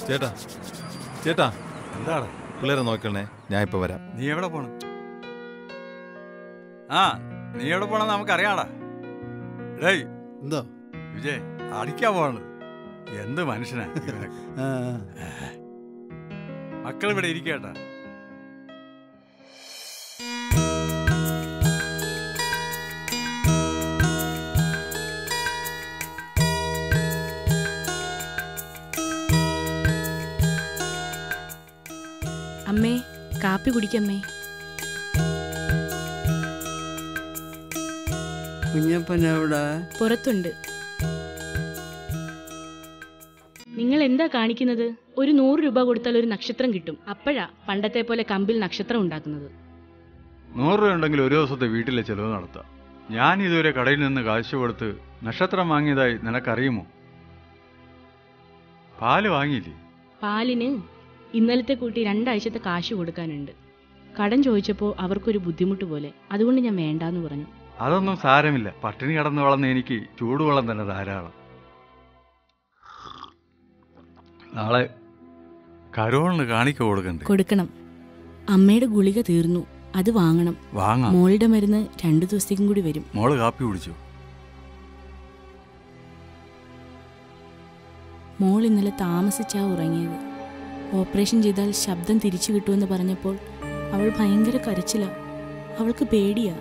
ചേട്ടാ ചേട്ടാ എന്താണ് പിള്ളേരെ നോക്കണേ ഞാൻ ഇപ്പൊ വരാം നീ എവിടെ പോണ് ആ നീ എവിടെ പോണെന്ന് നമുക്കറിയാടാ ഡേയ് എന്തോ വിജയ് അടിക്കാൻ പോണത് എന്ത് മനുഷ്യനാ ഇവനൊക്കെ. ആ, മക്കൾ ഇവിടെ ഇരിക്കട്ടാ അമ്മേ കാപ്പി കുടിക്കമ്മേ കുഞ്ഞപ്പൻ എവിടെ പുറത്തുണ്ട് നിങ്ങൾ എന്താ കാണിക്കുന്നത് ഒരു നൂറ് രൂപ കൊടുത്താൽ ഒരു നക്ഷത്രം കിട്ടും അപ്പോഴാ പണ്ടത്തെ പോലെ കമ്പിൽ നക്ഷത്രം ഉണ്ടാക്കുന്നത് നൂറ് രൂപ ഉണ്ടെങ്കിൽ ഒരു ദിവസത്തെ വീട്ടിലെ ചെലവ് നടത്താം ഞാൻ ഇതുവരെ കടയിൽ നിന്ന് കാശ് കൊടുത്ത് നക്ഷത്രം വാങ്ങിയതായി നിനക്കറിയുമോ പാല് വാങ്ങിയില്ലേ പാലിന് ഇന്നലത്തെ കൂട്ടി രണ്ടാഴ്ചത്തെ കാശ് കൊടുക്കാനുണ്ട് കടം ചോദിച്ചപ്പോൾ അവർക്കൊരു ബുദ്ധിമുട്ട് പോലെ അതുകൊണ്ട് ഞാൻ വേണ്ടാന്ന് പറഞ്ഞു അതൊന്നും സാരമില്ല പട്ടിണി കടന്നു വളർന്ന എനിക്ക് ചൂടുവെള്ളം തന്നെ ധാരാളം നാളെ കരോളിന് കാണിക്ക കൊടുക്കണ്ടേ കൊടുക്കണം അമ്മയുടെ ഗുളിക തീർന്നു അത് വാങ്ങണം വാങ്ങാം മോളുടെ മരുന്ന് രണ്ടു ദിവസത്തേക്കും കൂടി വരും മോള് കാപ്പി കുടിച്ചു മോൾ ഇന്നലെ താമസിച്ചാ ഉറങ്ങിയത് ഓപ്പറേഷൻ ചെയ്താൽ ശബ്ദം തിരിച്ചു കിട്ടുമെന്ന് പറഞ്ഞപ്പോൾ അവൾ ഭയങ്കര കരച്ചിലാ അവൾക്ക് പേടിയാ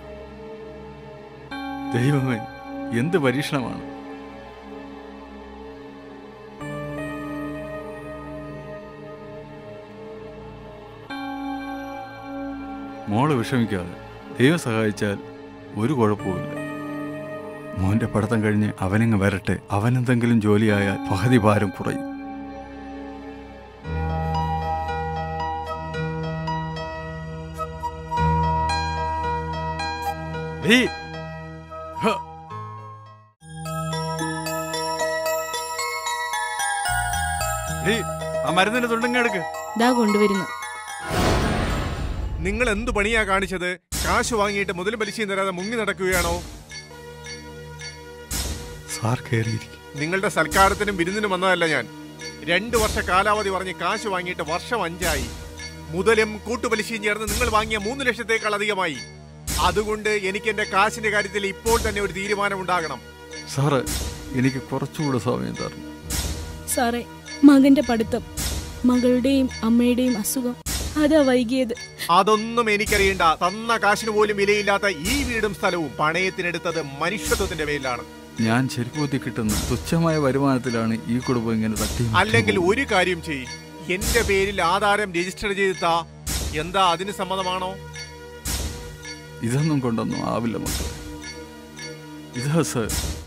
ദൈവമേ എന്ത് പരീക്ഷണമാണ് മോള് വിഷമിക്കാതെ ദൈവം സഹായിച്ചാൽ ഒരു കുഴപ്പവുമില്ല മോന്റെ പഠിത്തം കഴിഞ്ഞ് അവനങ്ങ് വരട്ടെ അവനെന്തെങ്കിലും ജോലിയായാൽ പകുതി ഭാരം കുറയും ഡേയ്, ഹ. ഡേയ്, ആ മരുന്നിന്റെ തുണ്ടങ്ങ എടുക്ക് ഇതാ കൊണ്ടുവരുന്നു നിങ്ങൾ എന്തു പണിയാ കാണിച്ചത് കാശ് വാങ്ങിയിട്ട് മുതൽ പലിശയും തരാതെ മുങ്ങി നടക്കുകയാണോ സാർ കയറിയിരിക്കും നിങ്ങളുടെ സൽക്കാരത്തിനും വിരുന്നിനും വന്നതല്ല ഞാൻ രണ്ടു വർഷ കാലാവധി പറഞ്ഞ് കാശ് വാങ്ങിയിട്ട് വർഷം അഞ്ചായി മുതലും കൂട്ടുപലിശയും ചേർന്ന് നിങ്ങൾ വാങ്ങിയ മൂന്ന് ലക്ഷത്തേക്കാൾ അധികമായി അതുകൊണ്ട് എനിക്ക് എന്റെ കാശിന്റെ കാര്യത്തിൽ ഇപ്പോൾ തന്നെ ഒരു തീരുമാനമുണ്ടാകണം സാറ് എനിക്ക് കുറച്ചുകൂടെ സമയം തരണം സാറേ മകന്റെ പഠിത്തം മകളുടെയും അമ്മയുടെയും അസുഖം അതാ വൈകിയത് അതൊന്നും എനിക്കറിയണ്ട തന്ന കാശിന് പോലും വിലയില്ലാത്ത ഈ വീടും സ്ഥലവും പണയത്തിനെടുത്തത് മനുഷ്യത്വത്തിന്റെ പേരിലാണ് ഞാൻ ചെരുപ്പൂത്തി കിട്ടുന്ന തുച്ഛമായ വരുമാനത്തിലാണ് ഈ കുടുംബം ഇങ്ങനെ തട്ടി അല്ലെങ്കിൽ ഒരു കാര്യം ചെയ് എന്റെ പേരിൽ ആധാരം രജിസ്റ്റർ ചെയ്താ എന്താ അതിന് സമ്മതമാണോ ഇതൊന്നും കൊണ്ടൊന്നും ആവില്ല മക്കളെ ഇതാ സർ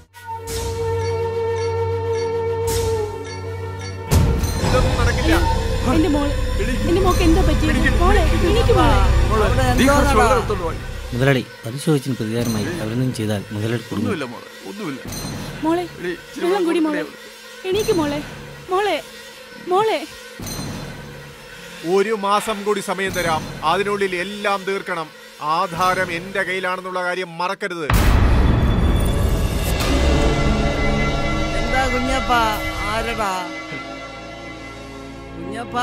ഇതൊന്നും നടക്കില്ല എന്റെ മോള് എന്റെ മോക്ക് എന്താ പറ്റിയത് മോളെ എനിക്ക് മോളെ അവിടെ എന്തോന്നടാ? മുതലാളി പരിശോധിച്ചിന് പ്രതികാരമായി അവരൊന്നും ചെയ്താൽ മുതലാളി കുടുങ്ങും ഒന്നുമില്ല മോളെ ഒന്നുമില്ല മോളെ എടീ, ഇച്ചിരി വെള്ളം കുടി വെള്ളം മോളെ കുടിയാ. എണീക്ക് മോളെ മോളെ മോളെ ഒരു മാസം കൂടി സമയം തരാം അതിനുള്ളിൽ എല്ലാം തീർക്കണം ആധാരം എന്റെ കയ്യിലാണെന്നുള്ള കാര്യം മറക്കരുത് എന്താ കുഞ്ഞപ്പ ആരടാ കുഞ്ഞപ്പ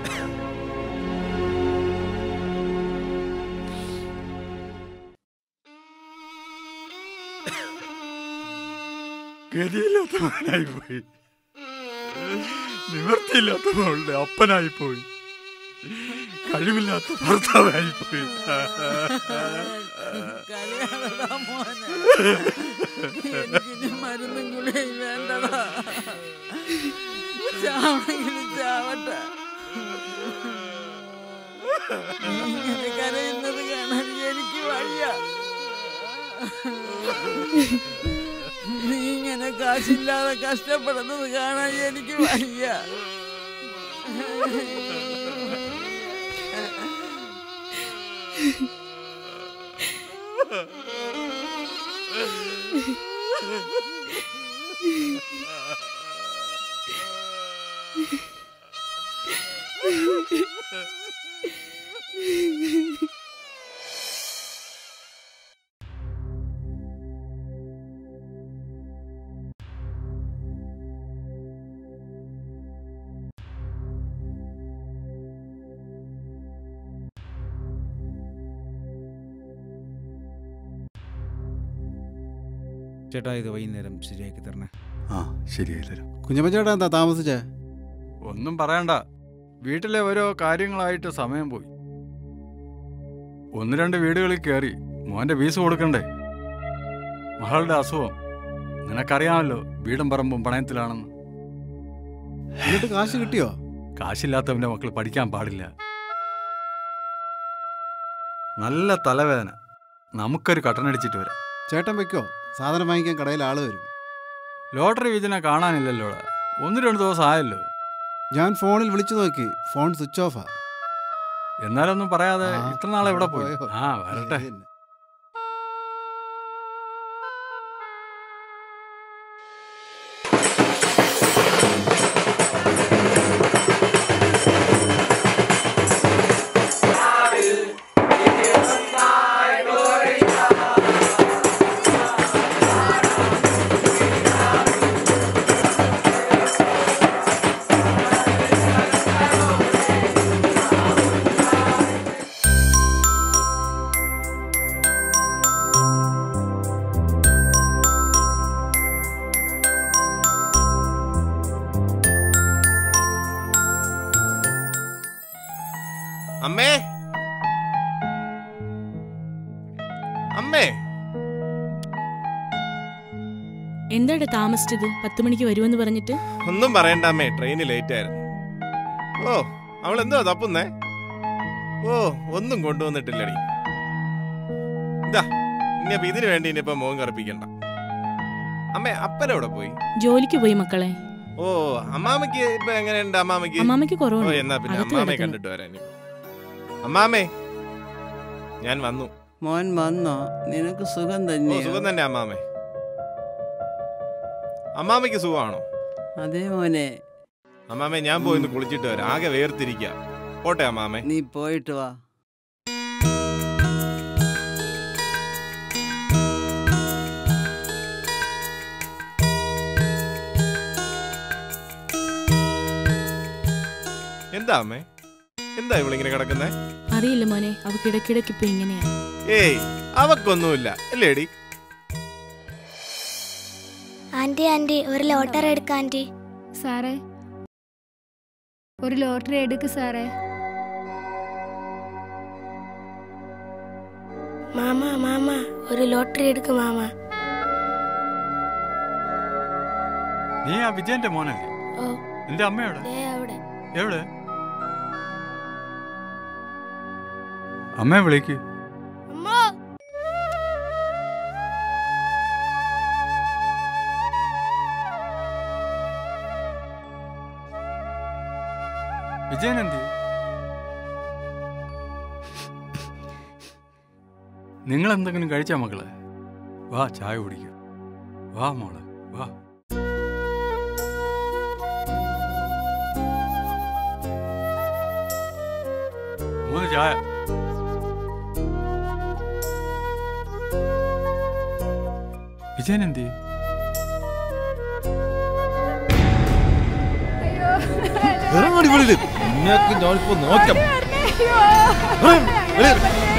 ഗതിയില്ലാത്ത മകനായി പോയി നിവർത്തിയില്ലാത്ത മകളുടെ അപ്പനായി പോയി കഴിവില്ലാത്ത ഭർത്താവായി പോയി കരയാതെടാ മോനെ എനിക്കിനി മരുന്നും ഗുളിയും വേണ്ടടാ ചാവണെങ്കിലും ചാവട്ടെ ഇങ്ങനെ കരയുന്നത് കാണാൻ എനിക്ക് വയ്യ നീ ഇങ്ങനെ കാശില്ലാതെ കഷ്ടപ്പെടുന്നത് കാണാൻ എനിക്ക് വയ്യ ചേട്ടാ ഇത് വൈകുന്നേരം ശരിയാക്കി തരണേ ആ ശരിയായി തരാം കുഞ്ഞപ്പ ചേട്ടാ എന്താ താമസിച്ചേ ഒന്നും പറയണ്ട വീട്ടിലെ ഓരോ കാര്യങ്ങളായിട്ട് സമയം പോയി ഒന്ന് രണ്ട് വീടുകളിൽ കയറി മോന്റെ ഫീസ് കൊടുക്കണ്ടേ മകളുടെ അസുഖം നിനക്കറിയാമല്ലോ വീടും പറമ്പും പണയത്തിലാണെന്ന് എന്നിട്ട് കാശ് കിട്ടിയോ കാശില്ലാത്തവന്റെ മക്കൾ പഠിക്കാൻ പാടില്ല നല്ല തലവേദന നമുക്കൊരു കട്ടനടിച്ചിട്ട് വരാം ചേട്ടൻ വെക്കോ സാധനം വാങ്ങിക്കാൻ കടയിൽ ആള് വരും ലോട്ടറി വിജനെ കാണാനില്ലല്ലോ ഒന്ന് രണ്ട് ദിവസം ആയല്ലോ ഞാൻ ഫോണിൽ വിളിച്ചു നോക്കി ഫോൺ സ്വിച്ച് ഓഫാ എന്നാലൊന്നും പറയാതെ ആ, ഇത്ര നാളെ എവിടെ പോയി പോയോ? ആ വരട്ടെ ഇത് തന്നെ. അമ്മേ അമ്മേ എന്താടാ താമസിച്ചത് പത്ത് മണിക്ക് വരുമെന്ന് പറഞ്ഞിട്ട് ഒന്നും പറയണ്ട അമ്മേ ട്രെയിന് ലേറ്റ് ആയിരുന്നു ഓ അവൾ എന്തോ തപ്പുന്നേ ഓ ഒന്നും കൊണ്ടുവന്നിട്ടില്ലടി ഇതാ ഇനിയപ്പോ ഇതിനു വേണ്ടി ഇനിയിപ്പോ മോൻ കറുപ്പിക്കണ്ട അമ്മേ അപ്പനെവിടെ പോയി ജോലിക്ക് പോയി മക്കളെ ഓ അമ്മാമ്മക്ക് ഇപ്പൊ എങ്ങനെയുണ്ട് അമ്മാമ്മക്ക് അമ്മാമ്മയ്ക്ക് ഓ കുറവുണ്ട് എന്നാ പിന്നെ അകത്ത് അമ്മാമ്മയെ കിടക്കുന്നു. കണ്ടിട്ട് വരാൻ ഇനി. അമ്മാമ്മേ ഞാൻ വന്നു മോൻ വന്നോ നിനക്ക് സുഖം ഓ തന്നെ സുഖം തന്നെ അമ്മാമ്മേ അമ്മാമ്മയ്ക്ക് സുഖമാണോ അതേ മോനെ അമ്മാമ്മേ ഞാൻ പോയി ഒന്ന് കുളിച്ചിട്ട് വരാം ആകെ വേർതിരിക്കുക പോട്ടെ അമ്മാമ്മേ നീ പോയിട്ട് വാ എന്താ അമ്മേ എന്താ ഇവളിങ്ങനെ കിടക്കുന്നേ അറിയില്ല മോനെ അവക്ക് ഇടയ്ക്കിടയ്ക്ക് ഇപ്പൊ ഇങ്ങനെയാ ഏയ് അവക്കൊന്നുമില്ല അല്ലേടി ആന്റി ആന്റി ഒരു ലോട്ടറി എടുക്ക ആന്റി സാറേ ഒരു ലോട്ടറി എടുക്ക് സാറേ മാമ മാമ ഒരു ലോട്ടറി എടുക്ക് മാമ നീ ആ വിജയന്റെ മോനല്ലേ ഓ നിന്റെ അമ്മയോടെ ദേ അവിടെ എവിടെ അമ്മയെ വിളിക്ക് അമ്മോ വിജയൻ എന്തി നിങ്ങൾ എന്തെങ്കിലും കഴിച്ചാ മക്കളെ വാ ചായ കുടിക്കാം വാ മോളെ വാ മൂന്ന് ചായ വിജയൻ എന്തി ഇറങ്ങടി വെളിയിൽ നിന്നെയൊക്കെ ഞാനിപ്പോ നോക്കാം ഉം, വെളിയിൽ.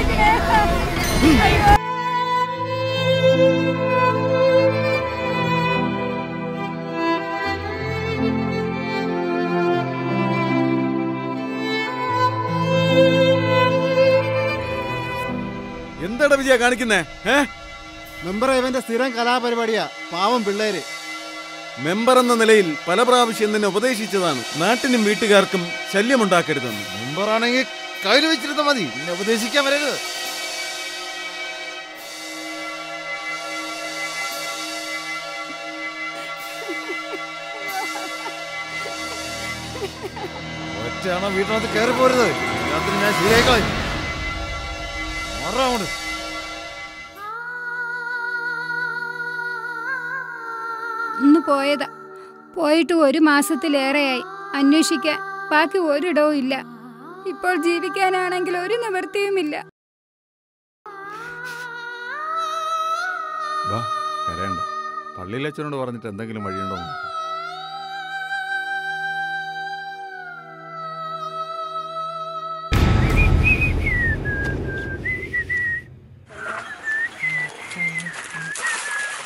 എന്താടാ വിജയ കാണിക്കുന്നേ ഏ മെമ്പർ ഇവന്റെ സ്ഥിരം കലാപരിപാടിയാ പാവം പിള്ളേര് മെമ്പർ എന്ന നിലയിൽ പല പ്രാവശ്യം തന്നെ ഉപദേശിച്ചതാണ് നാട്ടിനും വീട്ടുകാർക്കും ശല്യമുണ്ടാക്കരുതെന്ന് മെമ്പറാണെങ്കിൽ കയ്യിൽ വെച്ചിരുന്ന മതി എന്നെ ഉപദേശിക്കാൻ വരരുത് ഒറ്റയാണോ വീട്ടിനകത്ത് കയറി പോരുത് രാത്രി ഞാൻ ശരിയായിക്കളയും മാറാ അങ്ങോട്ട് ഇന്ന് പോയതാ പോയിട്ട് ഒരു മാസത്തിലേറെയായി അന്വേഷിക്കാൻ ബാക്കി ഒരിടവും ഇല്ല ഇപ്പോൾ ജീവിക്കാനാണെങ്കിൽ ഒരു നിവൃത്തിയുമില്ല വാ കരയണ്ട പള്ളിയിലച്ഛനോട് പറഞ്ഞിട്ട് എന്തെങ്കിലും വഴിയുണ്ടോ എന്ന് നോക്കാം.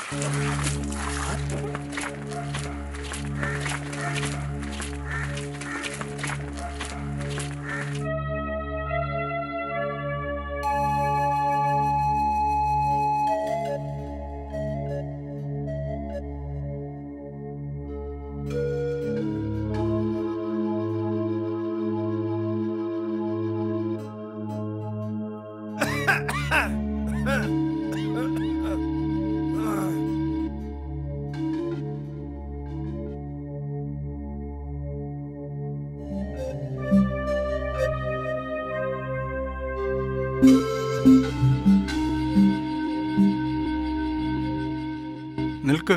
നിൽക്ക്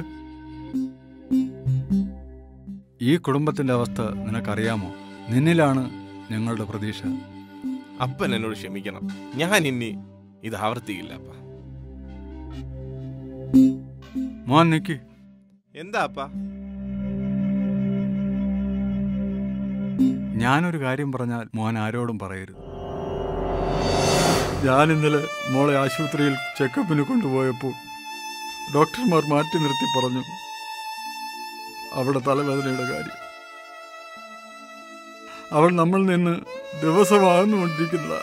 ഈ കുടുംബത്തിന്റെ അവസ്ഥ നിനക്കറിയാമോ നിന്നിലാണ് ഞങ്ങളുടെ പ്രതീക്ഷ അപ്പൻ എന്നോട് ക്ഷമിക്കണം ഞാൻ ഇനി ഇത് ആവർത്തിക്കില്ല അപ്പ മോൻ നിക്ക് എന്താ അപ്പ ഞാനൊരു കാര്യം പറഞ്ഞാൽ മോൻ ആരോടും പറയരുത് ഞാൻ ഇന്നലെ മോളെ ആശുപത്രിയിൽ ചെക്കപ്പിന് കൊണ്ടുപോയപ്പോൾ ഡോക്ടർമാർ മാറ്റി നിർത്തി പറഞ്ഞു അവിടെ തലവേദനയുടെ കാര്യം അവൾ നമ്മൾ നിന്ന് ദിവസമാകുന്നുകൊണ്ടിരിക്കുന്ന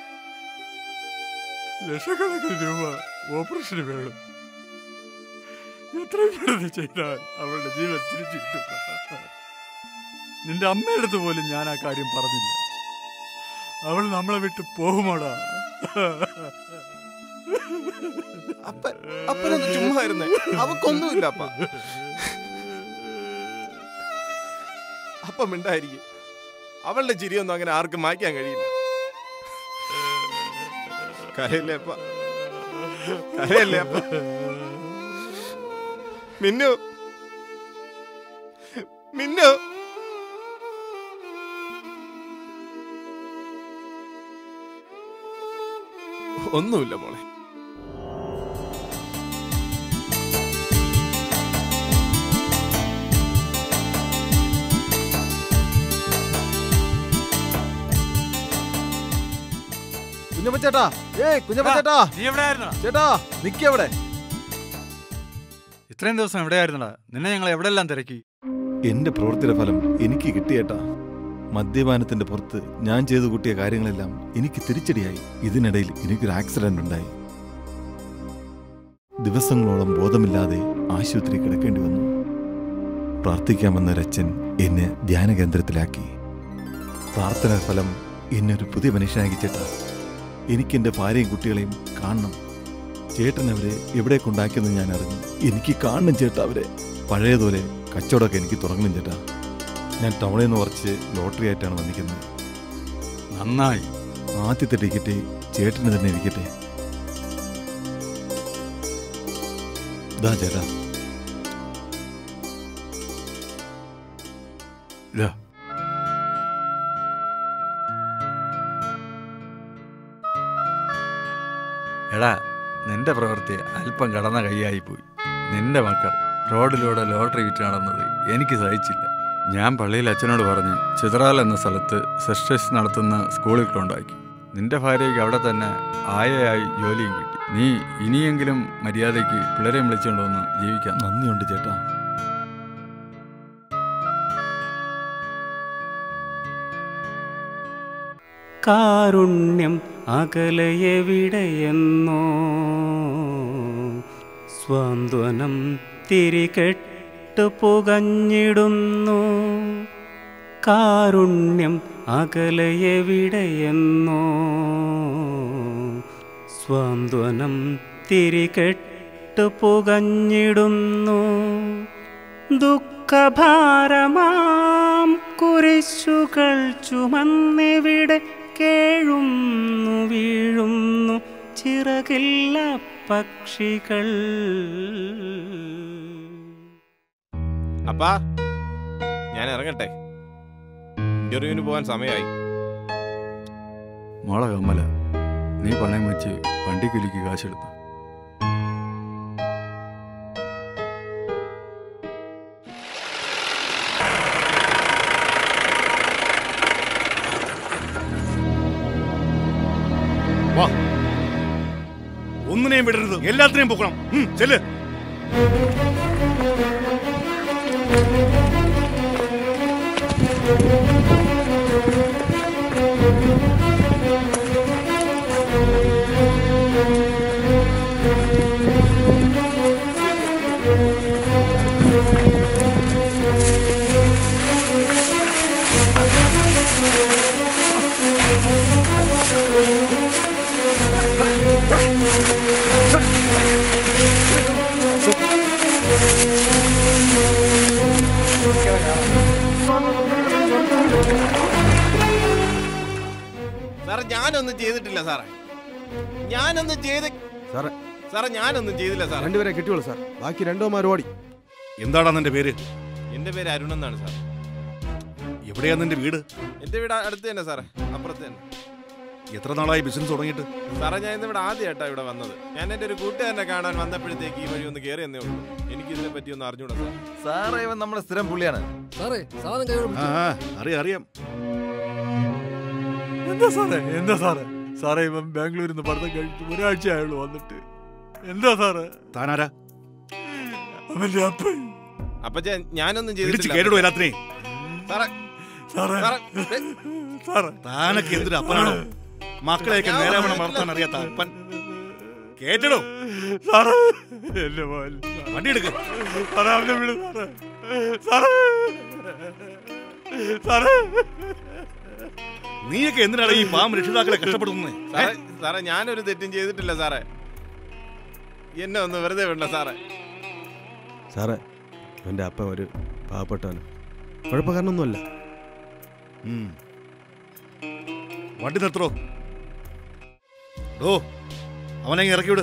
ലക്ഷക്കണക്കിന് രൂപ ഓപ്പറേഷന് വേണം എത്രയും പെട്ടെന്ന് ചെയ്താൽ അവളുടെ ജീവൻ തിരിച്ചു കിട്ടും നിന്റെ അമ്മയടുത്ത് പോലും ഞാൻ ആ കാര്യം പറഞ്ഞില്ല അവൾ നമ്മളെ വിട്ട് പോകുമോടാ അപ്പൻ അപ്പനൊന്ന് ചുമ്മാ ഇരുന്നേ അവക്കൊന്നുമില്ല അപ്പ അപ്പം മിണ്ടായിരിക്കും അവളുടെ ചിരിയൊന്നും അങ്ങനെ ആർക്കും മായ്ക്കാൻ കഴിയില്ല കരയല്ലേ അപ്പ കരയല്ലേ അപ്പ മിന്നു മിന്നു ഒന്നുമില്ല മോളെ കുഞ്ഞമ്മ ചേട്ടാ ഏയ് കുഞ്ഞമ്മ ചേട്ടാ നീ എവിടെയായിരുന്നടാ ചേട്ടാ നിക്കവിടെ ഇത്രയും ദിവസം എവിടെയായിരുന്നടാ നിന്നെ ഞങ്ങൾ എവിടെല്ലാം തിരക്കി എന്റെ പ്രവൃത്തിയുടെ ഫലം എനിക്ക് കിട്ടിയേട്ടാ മദ്യപാനത്തിന്റെ പുറത്ത് ഞാൻ ചെയ്തു കൂട്ടിയ കാര്യങ്ങളെല്ലാം എനിക്ക് തിരിച്ചടിയായി ഇതിനിടയിൽ എനിക്കൊരു ആക്സിഡന്റ് ഉണ്ടായി ദിവസങ്ങളോളം ബോധമില്ലാതെ ആശുപത്രി കിടക്കേണ്ടി വന്നു പ്രാർത്ഥിക്കാമെന്ന ഒരച്ഛൻ എന്നെ ധ്യാന കേന്ദ്രത്തിലാക്കി പ്രാർത്ഥന ഫലം എന്നെ ഒരു പുതിയ മനുഷ്യനാക്കി ചേട്ടാ എനിക്ക് എന്റെ ഭാര്യയും കുട്ടികളെയും കാണണം ചേട്ടൻ അവരെ എവിടെ കൊണ്ടാക്കിയെന്ന് ഞാൻ അറിഞ്ഞു എനിക്ക് കാണണം ചേട്ടാ അവരെ പഴയതുപോലെ കച്ചവടമൊക്കെ എനിക്ക് തുടങ്ങണം ചേട്ടാ ഞാൻ ടൗണിൽ നിന്ന് കുറച്ച് ലോട്ടറി ആയിട്ടാണ് വന്നിരിക്കുന്നത് നന്നായി ആദ്യത്തെ ടിക്കറ്റ് ചേട്ടന് തന്നെ ഇരിക്കട്ടെ ഇതാ ചേട്ടാ ഇതാ എടാ നിന്റെ പ്രവൃത്തി അല്പം കടന്ന കൈയായിപ്പോയി നിന്റെ മക്കൾ റോഡിലൂടെ ലോട്ടറി വിറ്റ് നടന്നത് എനിക്ക് സഹിച്ചില്ല ഞാൻ പള്ളിയിൽ അച്ഛനോട് പറഞ്ഞ് ചിത്രാൽ എന്ന സ്ഥലത്ത് സിസ്റ്റേഴ്സ് നടത്തുന്ന സ്കൂളിൽ കൊണ്ടാക്കി നിന്റെ ഭാര്യയ്ക്ക് അവിടെ തന്നെ ആയയായി ജോലിയും കിട്ടി നീ ഇനിയെങ്കിലും മര്യാദയ്ക്ക് പിള്ളേരെ വിളിച്ചുകൊണ്ട് വന്ന് ജീവിക്കാം നന്ദിയുണ്ട് ചേട്ടാ കാരുണ്യം അകലയെവിടെയെന്നോ സ്വാന്തനം തിരികെട്ട് പുകഞ്ഞിടുന്നു കാരുണ്യം അകലയെവിടെയെന്നോ സ്വാന്തനം തിരികെട്ട് പുകഞ്ഞിടുന്നു ദുഃഖഭാരമാം കുരിശുകൾ ചുമന്നെവിടെ കേഴുന്നു വീഴുന്നു ചിറകില്ല പക്ഷികൾ അപ്പാ ഞാൻ ഇറങ്ങട്ടെ ഇന്റർവ്യൂവിന് പോകാൻ സമയമായി മോളെ കമ്മല നീ പണയം വെച്ച് വണ്ടിക്കൂലിക്ക് കാശെടുത്തു വാ ഒന്നിനെയും വിടരുത് എല്ലാത്തിനെയും പൊക്കണം ഉം, ചെല്ല് സാറേ ഞാനൊന്നും ചെയ്തിട്ടില്ല സാറേ ഞാനൊന്നും ചെയ്ത് സാറേ സാറേ ഞാനൊന്നും ചെയ്തില്ല സാറേ രണ്ടുപേരെ കിട്ടിയുള്ളൂ സാർ ബാക്കി രണ്ടോമാർ ഓടി എന്താടാ നിന്റെ പേര് എന്റെ പേര് അരുൺ എന്നാണ് സാർ എവിടെയാ നിന്റെ വീട് എന്റെ വീട് അടുത്ത് തന്നെ സാറേ അപ്പുറത്ത് തന്നെ എത്ര നാളായി ബിസിനസ് തുടങ്ങിയിട്ട് സാറേ ഞാൻ ഇന്ന് ഇവിടെ ആദ്യമായിട്ടാണ് ഇവിടെ വന്നത് ഞാൻ എൻ്റെ ഒരു കൂട്ടുകാരനെ കാണാൻ വന്നപ്പോഴത്തേക്ക് ഈ വഴി ഒന്ന് കയറി എന്നേ ഉള്ളൂ എനിക്ക് ഇതിനെ പറ്റി ഒന്ന് അറിഞ്ഞൂടാ സാർ സാറേ ഇവൻ നമ്മുടെ സ്ഥിരം പുള്ളിയാണ് സാറേ സാധനം കൈയോട് ആ ആ, അറിയാം അറിയാം എന്താ സാറേ എന്താ സാറേ സാറേ ഇവൻ ബാംഗ്ലൂരിൽ നിന്ന് പഠിത്തം കഴിഞ്ഞിട്ട് ഒരാഴ്ച ആയുള്ളൂ വന്നിട്ട് എന്താ സാറേ താനാരാ അവന്റെ അപ്പൻ അപ്പച്ച ഞാനൊന്നും വിളിച്ച് ചെയ്തിട്ടില്ല കേട്ടിടോ എല്ലാത്തിനെ സാറേ സാറേ സാറേ ഏ, സാറേ താനൊക്കെ എന്തൊരു അപ്പനാണോ മക്കളെയൊക്കെ നേരെ വേണം വളർത്താൻ അറിയാത്ത അപ്പൻ കേട്ടിടോ സാറേ എന്റെ മോൻ വണ്ടി എടുക്ക് സാറേ അവനെ വിളി സാറേ സാറേ സാറേ നീയൊക്കെ എന്തിനാണ് ഈ പാമ്പ് രക്ഷിതാക്കളെ കഷ്ടപ്പെടുന്നത് സാറേ സാറേ ഞാനൊരു തെറ്റും ചെയ്തിട്ടില്ല സാറേ എന്നെ ഒന്ന് വെറുതെ വിടണ്ട സാറേ സാറേ എൻ്റെ അപ്പൻ ഒരു പാവപ്പെട്ടവന് കുഴപ്പക്കാരനൊന്നുമല്ല വണ്ടി നിർത്തോ ഡോ അവനെ അങ്ങ് ഇറക്കി വിട്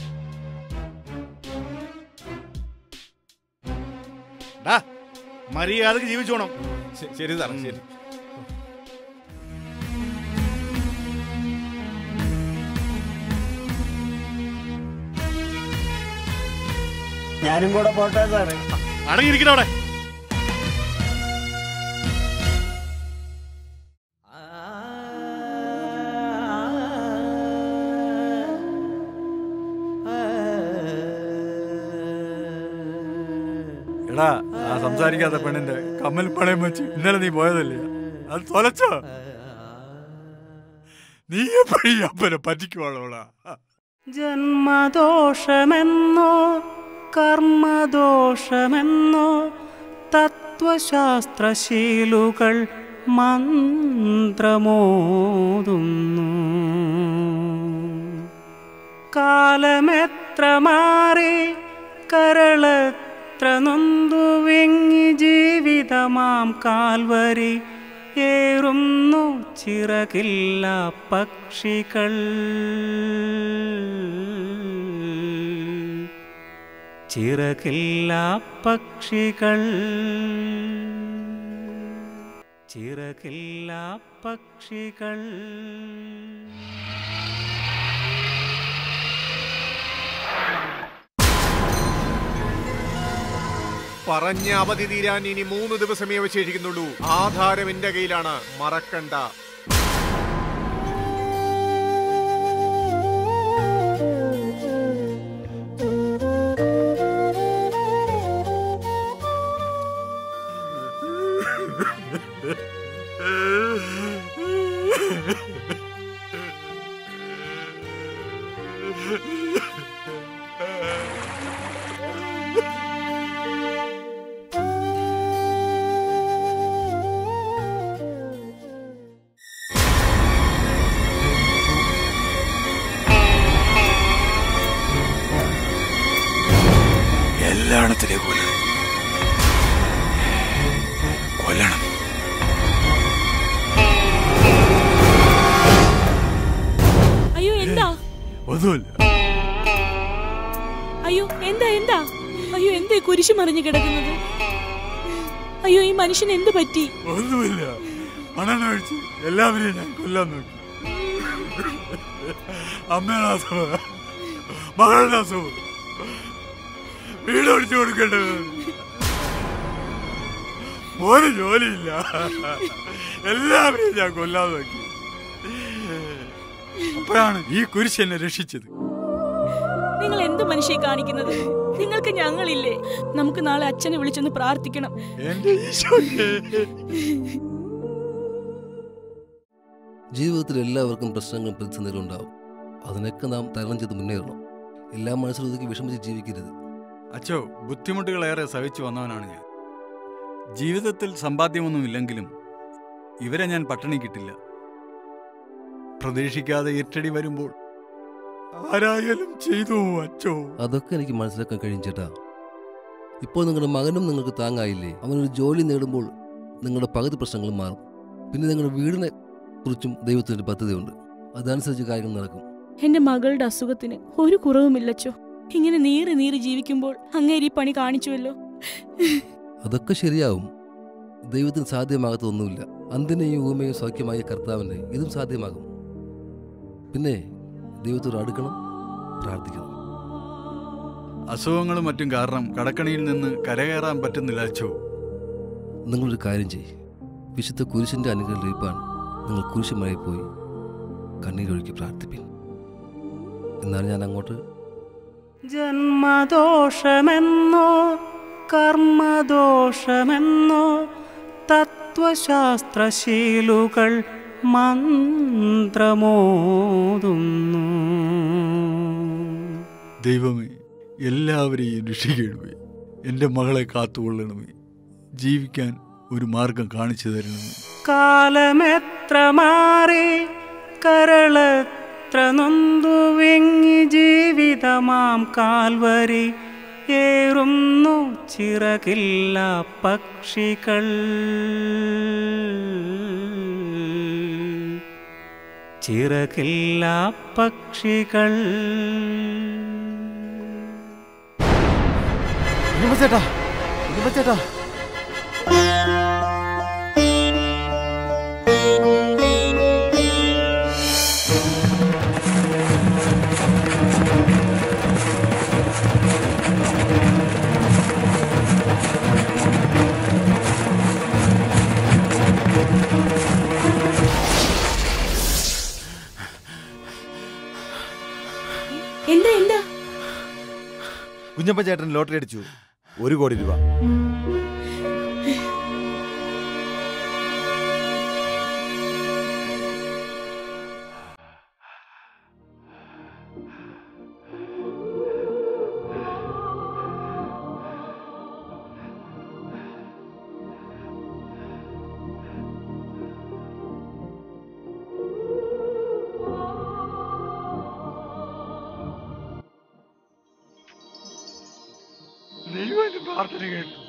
ഡാ മര്യാദക്ക് ജീവിച്ചോണം ശ- ശരി സാറേ ശരി ഞാനും കൂടെ പോട്ടെ സാറേ അടങ്ങിയിരിക്കണ അവിടെ എടാ ആ സംസാരിക്കാത്ത പെണ്ണിന്റെ കമ്മൽ പണയം വെച്ച് ഇന്നലെ നീ പോയതല്ലേ അത് തൊലച്ചോ നീ എപ്പോഴും ഈ അപ്പനെ പറ്റിക്കുവാളോടാ ജന്മദോഷമെന്നോ കർമ്മദോഷമെന്നോ തത്വശാസ്ത്രശീലുകൾ മന്ത്രമോതുന്നു കാലമെത്ര മാറി കരളെത്ര നൊന്തു വിങ്ങി ജീവിതമാം കാൽവരി ഏറുന്നു ചിറകില്ല പക്ഷികൾ ചിറകില്ല പക്ഷികൾ ചിറകില്ല പക്ഷികൾ പറഞ്ഞ അവധി തീരാൻ ഇനി മൂന്ന് ദിവസമേ അവശേഷിക്കുന്നുള്ളൂ ആധാരം എന്റെ കയ്യിലാണ് മറക്കണ്ട എല്ലാണത്തിലെ പോലെ കൊല്ലണം അയ്യോ എന്താ ഒന്നുമില്ല അയ്യോ എന്താ എന്താ അയ്യോ എന്തേ കുരിശു മറിഞ്ഞു കിടക്കുന്നത് അയ്യോ ഈ മനുഷ്യന് എന്ത് പറ്റി ഒന്നുമില്ല മണ്ണെണ്ണ എല്ലാവരെയും ഞാൻ കൊല്ലാൻ നോക്കി അമ്മയുടെ അസുഖം മകളുടെ അസുഖം വീട് ഒഴിച്ചു കൊടുക്കേണ്ടത് മോന് ജോലിയില്ല എല്ലാവരെയും ഞാൻ കൊല്ലാൻ നോക്കി അപ്പോഴാണ് ഈ കുരിശ് എന്നെ രക്ഷിച്ചത് നിങ്ങൾ എന്ത് മനുഷ്യ കാണിക്കുന്നത് നിങ്ങൾക്ക് ഞങ്ങളില്ലേ നമുക്ക് നാളെ അച്ഛനെ വിളിച്ചൊന്ന് പ്രാർത്ഥിക്കണം ജീവിതത്തിൽ എല്ലാവർക്കും പ്രശ്നങ്ങളും പ്രതിസന്ധികളും ഉണ്ടാവും അതിനൊക്കെ നാം തരണം ചെയ്ത് മുന്നേറണം എല്ലാ മനസ്സിലൊതുക്കി വിഷമിച്ച് ജീവിക്കരുത് അച്ചോ ബുദ്ധിമുട്ടുകളേറെ സഹിച്ചു വന്നവനാണ് ഞാൻ ജീവിതത്തിൽ സമ്പാദ്യമൊന്നുമില്ലെങ്കിലും ഇവരെ ഞാൻ പട്ടിണി കിട്ടില്ല പ്രതീക്ഷിക്കാതെ ഇരട്ടടി വരുമ്പോൾ ആരായാലും ചെയ്തു അച്ചോ അതൊക്കെ എനിക്ക് മനസ്സിലാക്കാൻ കഴിയും ചേട്ടാ ഇപ്പോൾ നിങ്ങളുടെ മകനും നിങ്ങൾക്ക് താങ്ങായില്ലേ അവനൊരു ജോലി നേടുമ്പോൾ നിങ്ങളുടെ പകുതി പ്രശ്നങ്ങളും മാറും പിന്നെ നിങ്ങളുടെ വീടിനെ കുറിച്ചും ദൈവത്തിൻ്റെ പദ്ധതിയുണ്ട് അതനുസരിച്ച് കാര്യങ്ങൾ നടക്കും എന്റെ മകളുടെ അസുഖത്തിന് ഒരു കുറവുമില്ലച്ചോ ഇങ്ങനെ നീറി നീറി ജീവിക്കുമ്പോൾ അങ്ങേരി പണി കാണിച്ചുവല്ലോ അതൊക്കെ ശരിയാവും ദൈവത്തിന് സാധ്യമാകാത്ത ഒന്നുമില്ല അന്തിനെയും ഊമയും സൗഖ്യമായ കർത്താവിന് ഇതും സാധ്യമാകും പിന്നെ ദൈവത്തോട് അടുക്കണം പ്രാർത്ഥിക്കണം അസുഖങ്ങളും മറ്റും കാരണം കടക്കണിയിൽ നിന്ന് കരകയറാൻ പറ്റുന്നില്ല അച്ചോ നിങ്ങളൊരു കാര്യം ചെയ്യ് വിശുദ്ധ കുരിശിൻ്റെ അനുഗ്രഹം ലഭിപ്പാൻ നിങ്ങൾ കുരിശുമായി പോയി കണ്ണീരൊഴുക്കി പ്രാർത്ഥിപ്പിൻ എന്നാൽ ഞാൻ അങ്ങോട്ട് ജന്മദോഷമെന്നോ കർമ്മദോഷമെന്നോ തത്വശാസ്ത്രശീലുകൾ മന്ത്രമോതുന്നു ദൈവമേ എല്ലാവരെയും രക്ഷിക്കണമേ എൻ്റെ മകളെ കാത്തുകൊള്ളണമേ ജീവിക്കാൻ ഒരു മാർഗം കാണിച്ചു തരണമേ കാലമെത്ര മാറി കരളെത്ര നൊന്തു വിങ്ങി ജീവിതമാം കാൽവരി ഏറുന്നു ചിറകില്ല പക്ഷികൾ ചിറകില്ല പക്ഷികൾ ചേട്ടാ ചേട്ടാ എന്താ എന്താ കുഞ്ഞപ്പ ചേട്ടൻ ലോട്ടറി അടിച്ചു ഒരു കോടി രൂപ ദൈവം പ്രാർത്ഥന കേട്ടു